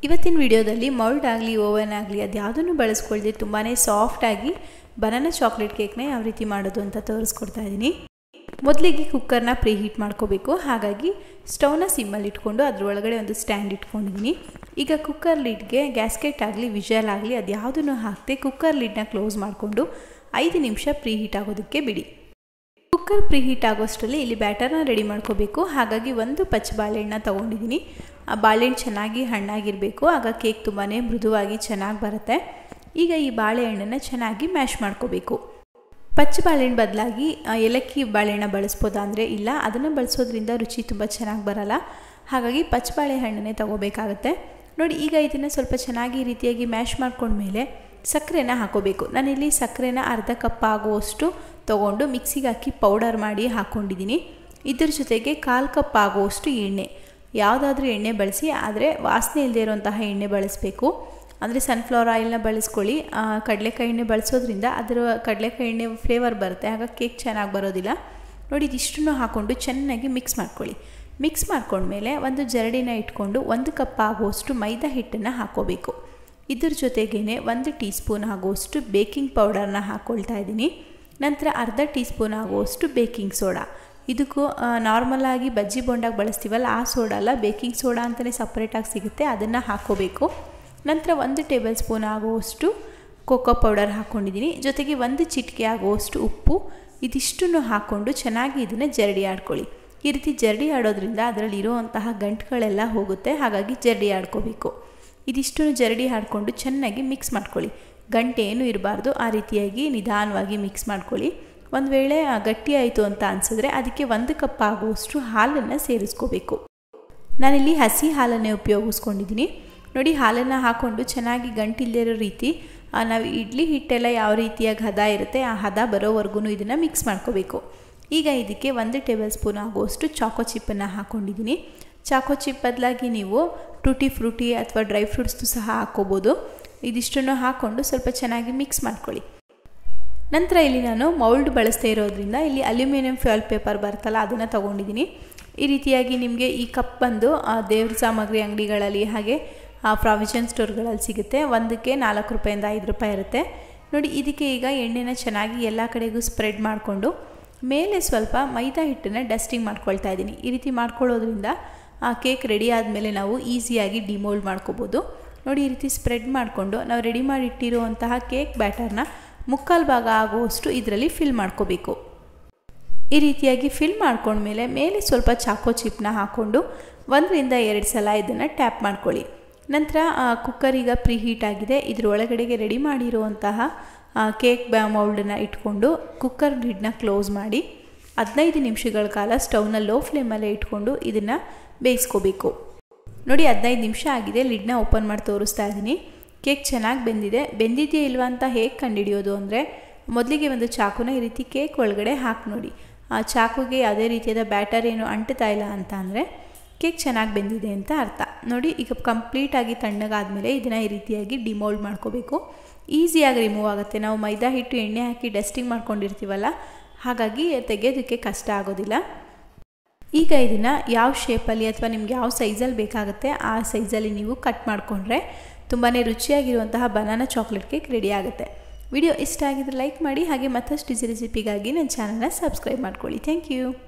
ಇವತ್ತಿನ ವಿಡಿಯೋದಲ್ಲಿ ಮೌಲ್ಡ್ ಆಗಲಿ ಓವನ್ ಆಗಲಿ ಅದು ಯಾವುದನ್ನು ಬಳಸ್ಕೊಳ್ದೆ ತುಂಬಾ ಸಾಫ್ಟಾಗಿ ಬನಾನಾ ಚಾಕ್ಲೇಟ್ ಕೇಕ್ನ ಯಾವ ರೀತಿ ಮಾಡೋದು ಅಂತ ತೋರಿಸ್ಕೊಡ್ತಾ ಇದ್ದೀನಿ ಮೊದಲಿಗೆ ಕುಕ್ಕರ್ನ ಪ್ರೀ ಹೀಟ್ ಮಾಡ್ಕೋಬೇಕು ಹಾಗಾಗಿ ಸ್ಟವ್ನ ಸಿಮ್ಮಲ್ಲಿ ಇಟ್ಕೊಂಡು ಅದರೊಳಗಡೆ ಒಂದು ಸ್ಟ್ಯಾಂಡ್ ಇಟ್ಕೊಂಡಿದ್ದೀನಿ ಈಗ ಕುಕ್ಕರ್ ಲಿಡ್ಗೆ ಗ್ಯಾಸ್ಕೆಟ್ ಆಗಲಿ ವಿಜಲ್ ಆಗಲಿ ಅದು ಯಾವುದನ್ನು ಹಾಕದೆ ಕುಕ್ಕರ್ ಲಿಡ್ನ ಕ್ಲೋಸ್ ಮಾಡಿಕೊಂಡು ಐದು ನಿಮಿಷ ಪ್ರೀ ಹೀಟ್ ಆಗೋದಕ್ಕೆ ಬಿಡಿ ಕುಕ್ಕರ್ ಪ್ರೀ ಹೀಟ್ ಆಗೋಷ್ಟರಲ್ಲಿ ಇಲ್ಲಿ ಬ್ಯಾಟರ್ನ ರೆಡಿ ಮಾಡ್ಕೋಬೇಕು ಹಾಗಾಗಿ ಒಂದು ಪಚ್ಚ ಬಾಳೆಹಣ್ಣ ತೊಗೊಂಡಿದ್ದೀನಿ ಆ ಬಾಳೆಹಣ್ಣು ಚೆನ್ನಾಗಿ ಹಣ್ಣಾಗಿರಬೇಕು ಆಗ ಕೇಕ್ ತುಂಬಾ ಮೃದುವಾಗಿ ಚೆನ್ನಾಗಿ ಬರುತ್ತೆ ಈಗ ಈ ಬಾಳೆಹಣ್ಣನ್ನು ಚೆನ್ನಾಗಿ ಮ್ಯಾಶ್ ಮಾಡ್ಕೋಬೇಕು ಪಚ್ಚ ಬಾಳೆಹಣ್ಣು ಬದಲಾಗಿ ಏಲಕ್ಕಿ ಬಾಳೆಹಣ್ಣ ಬಳಸ್ಬೋದಾ ಅಂದರೆ ಇಲ್ಲ ಅದನ್ನು ಬಳಸೋದ್ರಿಂದ ರುಚಿ ತುಂಬ ಚೆನ್ನಾಗಿ ಬರಲ್ಲ ಹಾಗಾಗಿ ಪಚ್ಚ ಬಾಳೆಹಣ್ಣನ್ನೇ ತೊಗೋಬೇಕಾಗತ್ತೆ ನೋಡಿ ಈಗ ಇದನ್ನು ಸ್ವಲ್ಪ ಚೆನ್ನಾಗಿ ಈ ರೀತಿಯಾಗಿ ಮ್ಯಾಶ್ ಮಾಡ್ಕೊಂಡ್ಮೇಲೆ ಸಕ್ಕರೆನ ಹಾಕೋಬೇಕು ನಾನಿಲ್ಲಿ ಸಕ್ಕರೆನ ಅರ್ಧ ಕಪ್ ಆಗುವಷ್ಟು ತೊಗೊಂಡು ಮಿಕ್ಸಿಗೆ ಹಾಕಿ ಪೌಡರ್ ಮಾಡಿ ಹಾಕ್ಕೊಂಡಿದ್ದೀನಿ ಇದ್ರ ಜೊತೆಗೆ ಕಾಲು ಕಪ್ ಆಗುವಷ್ಟು ಎಣ್ಣೆ ಯಾವುದಾದ್ರೂ ಎಣ್ಣೆ ಬಳಸಿ ಆದರೆ ವಾಸನೆ ಇಲ್ಲದೆ ಇರುವಂತಹ ಎಣ್ಣೆ ಬಳಸಬೇಕು ಅಂದರೆ ಸನ್ಫ್ಲವರ್ ಆಯಿಲ್ನ ಬಳಸ್ಕೊಳ್ಳಿ ಕಡಲೆಕಾಯಿ ಎಣ್ಣೆ ಬಳಸೋದ್ರಿಂದ ಅದರ ಕಡಲೆಕಾಯಿ ಎಣ್ಣೆ ಫ್ಲೇವರ್ ಬರುತ್ತೆ ಆಗ ಕೇಕ್ ಚೆನ್ನಾಗಿ ಬರೋದಿಲ್ಲ ನೋಡಿ ಇದಿಷ್ಟನ್ನು ಹಾಕ್ಕೊಂಡು ಚೆನ್ನಾಗಿ ಮಿಕ್ಸ್ ಮಾಡ್ಕೊಳ್ಳಿ ಮಿಕ್ಸ್ ಮಾಡ್ಕೊಂಡ್ಮೇಲೆ ಒಂದು ಜರಡಿನ ಇಟ್ಕೊಂಡು ಒಂದು ಕಪ್ ಆಗುವಷ್ಟು ಮೈದಾ ಹಿಟ್ಟನ್ನು ಹಾಕೋಬೇಕು ಇದ್ರ ಜೊತೆಗೇ ಒಂದು ಟೀ ಸ್ಪೂನ್ ಆಗುವಷ್ಟು ಬೇಕಿಂಗ್ ಪೌಡರ್ನ ಹಾಕ್ಕೊಳ್ತಾ ಇದ್ದೀನಿ ನಂತರ ಅರ್ಧ ಟೀ ಸ್ಪೂನ್ ಆಗುವಷ್ಟು ಬೇಕಿಂಗ್ ಸೋಡಾ ಇದಕ್ಕೂ ನಾರ್ಮಲಾಗಿ ಬಜ್ಜಿ ಬೋಂಡಾಗ ಬಳಸ್ತೀವಲ್ಲ ಆ ಸೋಡಾ ಅಲ್ಲ ಬೇಕಿಂಗ್ ಸೋಡಾ ಅಂತಲೇ ಸಪ್ರೇಟಾಗಿ ಸಿಗುತ್ತೆ ಅದನ್ನು ಹಾಕ್ಕೋಬೇಕು ನಂತರ ಒಂದು ಟೇಬಲ್ ಸ್ಪೂನ್ ಆಗುವಷ್ಟು ಕೋಕೋ ಪೌಡರ್ ಹಾಕ್ಕೊಂಡಿದ್ದೀನಿ ಜೊತೆಗೆ ಒಂದು ಚಿಟಿಕೆ ಆಗುವಷ್ಟು ಉಪ್ಪು ಇದಿಷ್ಟನ್ನು ಹಾಕ್ಕೊಂಡು ಚೆನ್ನಾಗಿ ಇದನ್ನು ಜರಡಿ ಆಡ್ಕೊಳ್ಳಿ ಈ ರೀತಿ ಜರಡಿ ಆಡೋದ್ರಿಂದ ಅದರಲ್ಲಿ ಇರುವಂತಹ ಗಂಟುಗಳೆಲ್ಲ ಹೋಗುತ್ತೆ ಹಾಗಾಗಿ ಜರಡಿ ಆಡ್ಕೋಬೇಕು ಇದಿಷ್ಟನ್ನು ಜರಡಿ ಹಾಡಿಕೊಂಡು ಚೆನ್ನಾಗಿ ಮಿಕ್ಸ್ ಮಾಡ್ಕೊಳ್ಳಿ ಗಂಟೆ ಏನು ಇರಬಾರ್ದು ಆ ರೀತಿಯಾಗಿ ನಿಧಾನವಾಗಿ ಮಿಕ್ಸ್ ಮಾಡ್ಕೊಳ್ಳಿ ಒಂದು ವೇಳೆ ಗಟ್ಟಿ ಆಯಿತು ಅಂತ ಅನಿಸಿದ್ರೆ ಅದಕ್ಕೆ ಒಂದು ಕಪ್ ಆಗುವಷ್ಟು ಹಾಲನ್ನು ಸೇರಿಸ್ಕೋಬೇಕು ನಾನಿಲ್ಲಿ ಹಸಿ ಹಾಲನ್ನೇ ಉಪಯೋಗಿಸ್ಕೊಂಡಿದ್ದೀನಿ ನೋಡಿ ಹಾಲನ್ನು ಹಾಕ್ಕೊಂಡು ಚೆನ್ನಾಗಿ ಗಂಟಿಲ್ಲದೆ ಇರೋ ರೀತಿ ನಾವು ಇಡ್ಲಿ ಹಿಟ್ಟೆಲ್ಲ ಯಾವ ರೀತಿಯಾಗಿ ಹದ ಇರುತ್ತೆ ಆ ಹದ ಬರೋವರೆಗೂ ಇದನ್ನು ಮಿಕ್ಸ್ ಮಾಡ್ಕೋಬೇಕು ಈಗ ಇದಕ್ಕೆ ಒಂದು ಟೇಬಲ್ ಸ್ಪೂನ್ ಆಗುವಷ್ಟು ಚಾಕೋ ಚಿಪ್ಪನ್ನು ಹಾಕ್ಕೊಂಡಿದ್ದೀನಿ ಚಾಕೋ ಚಿಪ್ ಬದಲಾಗಿ ನೀವು ಟೂಟಿ ಫ್ರೂಟಿ ಅಥವಾ ಡ್ರೈ ಫ್ರೂಟ್ಸ್ದು ಸಹ ಹಾಕ್ಕೋಬೋದು ಇದಿಷ್ಟನ್ನು ಹಾಕ್ಕೊಂಡು ಸ್ವಲ್ಪ ಚೆನ್ನಾಗಿ ಮಿಕ್ಸ್ ಮಾಡ್ಕೊಳ್ಳಿ ನಂತರ ಇಲ್ಲಿ ನಾನು ಮೌಲ್ಡ್ ಬಳಸ್ತಾ ಇರೋದ್ರಿಂದ ಇಲ್ಲಿ ಅಲ್ಯೂಮಿನಿಯಂ ಫ್ಯಾಲ್ ಪೇಪರ್ ಬರ್ತಲ್ಲ ಅದನ್ನು ತೊಗೊಂಡಿದ್ದೀನಿ ಈ ರೀತಿಯಾಗಿ ನಿಮಗೆ ಈ ಕಪ್ ಬಂದು ದೇವ್ರ ಸಾಮಗ್ರಿ ಅಂಗಡಿಗಳಲ್ಲಿ ಹಾಗೆ ಪ್ರಾವಿಷನ್ ಸ್ಟೋರ್ಗಳಲ್ಲಿ ಸಿಗುತ್ತೆ ಒಂದಕ್ಕೆ ನಾಲ್ಕು ರೂಪಾಯಿಂದ ಐದು ರೂಪಾಯಿ ಇರುತ್ತೆ ನೋಡಿ ಇದಕ್ಕೆ ಈಗ ಎಣ್ಣೆನ ಚೆನ್ನಾಗಿ ಎಲ್ಲ ಕಡೆಗೂ ಸ್ಪ್ರೆಡ್ ಮಾಡಿಕೊಂಡು ಮೇಲೆ ಸ್ವಲ್ಪ ಮೈದಾ ಹಿಟ್ಟನ್ನು ಡಸ್ಟಿಂಗ್ ಮಾಡ್ಕೊಳ್ತಾ ಇದ್ದೀನಿ ಈ ರೀತಿ ಮಾಡ್ಕೊಳ್ಳೋದ್ರಿಂದ ಆ ಕೇಕ್ ರೆಡಿ ಆದಮೇಲೆ ನಾವು ಈಸಿಯಾಗಿ ಡಿಮೋಲ್ಡ್ ಮಾಡ್ಕೋಬೋದು ನೋಡಿ ಈ ರೀತಿ ಸ್ಪ್ರೆಡ್ ಮಾಡಿಕೊಂಡು ನಾವು ರೆಡಿ ಮಾಡಿಟ್ಟಿರುವಂತಹ ಕೇಕ್ ಬ್ಯಾಟರ್ನ ಮುಕ್ಕಾಲು ಭಾಗ ಆಗುವಷ್ಟು ಇದರಲ್ಲಿ ಫಿಲ್ ಮಾಡ್ಕೋಬೇಕು ಈ ರೀತಿಯಾಗಿ ಫಿಲ್ ಮಾಡ್ಕೊಂಡ್ಮೇಲೆ ಮೇಲೆ ಸ್ವಲ್ಪ ಚಾಕೋ ಚಿಪ್ನ ಹಾಕ್ಕೊಂಡು ಒಂದರಿಂದ ಎರಡು ಸಲ ಇದನ್ನು ಟ್ಯಾಪ್ ಮಾಡ್ಕೊಳ್ಳಿ ನಂತರ ಕುಕ್ಕರ್ ಈಗ ಪ್ರೀ ಹೀಟ್ ಆಗಿದೆ ಇದ್ರ ಒಳಗಡೆಗೆ ರೆಡಿ ಮಾಡಿರುವಂತಹ ಕೇಕ್ ಬ್ಯಾ ಮೌಲ್ಡನ್ನ ಇಟ್ಕೊಂಡು ಕುಕ್ಕರ್ ಲಿಡ್ನ ಕ್ಲೋಸ್ ಮಾಡಿ ಹದಿನೈದು ನಿಮಿಷಗಳ ಕಾಲ ಸ್ಟವ್ನ ಲೋ ಫ್ಲೇಮಲ್ಲೇ ಇಟ್ಕೊಂಡು ಇದನ್ನು ಬೇಯಿಸ್ಕೋಬೇಕು ನೋಡಿ ಹದಿನೈದು ನಿಮಿಷ ಆಗಿದೆ ಲಿಡ್ನ ಓಪನ್ ಮಾಡಿ ತೋರಿಸ್ತಾ ಇದ್ದೀನಿ ಕೇಕ್ ಚೆನ್ನಾಗಿ ಬೆಂದಿದೆ ಬೆಂದಿದೆಯಾ ಇಲ್ವಾ ಅಂತ ಹೇಗೆ ಕಂಡುಹಿಡಿಯೋದು ಅಂದರೆ ಮೊದಲಿಗೆ ಒಂದು ಚಾಕುನ ಈ ರೀತಿ ಕೇಕ್ ಒಳಗಡೆ ಹಾಕಿ ನೋಡಿ ಆ ಚಾಕುಗೆ ಯಾವುದೇ ರೀತಿಯಾದ ಬ್ಯಾಟರ್ ಏನು ಅಂಟ್ತಾ ಇಲ್ಲ ಅಂತ ಅಂದರೆ ಕೇಕ್ ಚೆನ್ನಾಗಿ ಬೆಂದಿದೆ ಅಂತ ಅರ್ಥ ನೋಡಿ ಈಗ ಕಂಪ್ಲೀಟಾಗಿ ತಣ್ಣಗಾದಮೇಲೆ ಇದನ್ನು ಈ ರೀತಿಯಾಗಿ ಡಿಮೋಲ್ಡ್ ಮಾಡ್ಕೋಬೇಕು ಈಸಿಯಾಗಿ ರಿಮೂವ್ ಆಗುತ್ತೆ ನಾವು ಮೈದಾ ಹಿಟ್ಟು ಎಣ್ಣೆ ಹಾಕಿ ಡಸ್ಟಿಂಗ್ ಮಾಡ್ಕೊಂಡಿರ್ತೀವಲ್ಲ ಹಾಗಾಗಿ ತೆಗೆಯೋದಕ್ಕೆ ಕಷ್ಟ ಆಗೋದಿಲ್ಲ ಈಗ ಇದನ್ನು ಯಾವ ಶೇಪಲ್ಲಿ ಅಥವಾ ನಿಮ್ಗೆ ಯಾವ ಸೈಜಲ್ಲಿ ಬೇಕಾಗುತ್ತೆ ಆ ಸೈಜಲ್ಲಿ ನೀವು ಕಟ್ ಮಾಡಿಕೊಂಡ್ರೆ ತುಂಬಾ ರುಚಿಯಾಗಿರುವಂತಹ ಬನಾನಾ ಚಾಕ್ಲೇಟ್ ಕೇಕ್ ರೆಡಿ ಆಗುತ್ತೆ ವಿಡಿಯೋ ಇಷ್ಟ ಆಗಿದ್ರೆ ಲೈಕ್ ಮಾಡಿ ಹಾಗೆ ಮತ್ತಷ್ಟು ಈಸಿ ರೆಸಿಪಿಗಾಗಿ ನನ್ನ ಚಾನಲ್ನ ಸಬ್ಸ್ಕ್ರೈಬ್ ಮಾಡ್ಕೊಳ್ಳಿ ಥ್ಯಾಂಕ್ ಯು